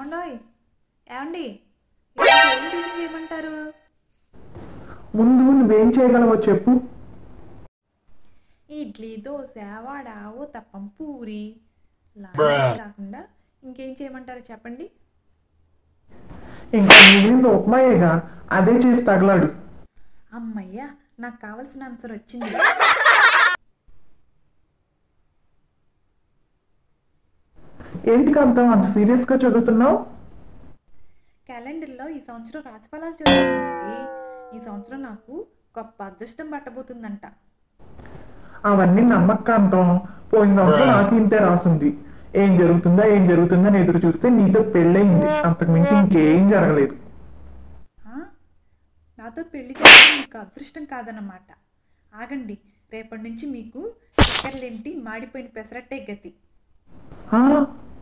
ఏమండోయ్ ఏమండి ఈరోజు ఏం టిఫిన్ చేయమంటారు ముందు నువ్వేం చేయగలవో చెప్పు ఇడ్లీ దోశ వడ ఊతప్పం పూరి లాంటివి కాకుండా ఇంకేం చేయమంటారో చెప్పండి ఇంకా మిగిలింది ఉప్మాయేగా అదే చేసి తగలాడు అమ్మయ్యా నాకు కావాల్సిన ఆన్సర్ వచ్చింది ఏంటి కాంతం అంత సీరియస్గా చదువుతున్నావు క్యాలెండర్లో ఈ సంవత్సరం రాశిఫలాలు చదువుతున్నానండి ఈ సంవత్సరం నాకు గొప్ప అదృష్టం పట్టబోతుందంట అవన్నీ నమ్మక కాంతం పోయిన సంవత్సరం నాకు ఇంతే రాసుంది ఏం జరుగుతుందా ఏం జరుగుతుందా అని ఎదురు చూస్తే నీతో పెళ్ళయింది అంతకు మించి ఇంకేం జరగలేదు ఆ? నాతో పెళ్లి చేయడం మీకు అదృష్టం కాదన్నమాట ఆగండి రేపటి నుంచి మీకు చక్కెరలేంటి మాడిపోయిన పెసరట్టే గతి ఆ,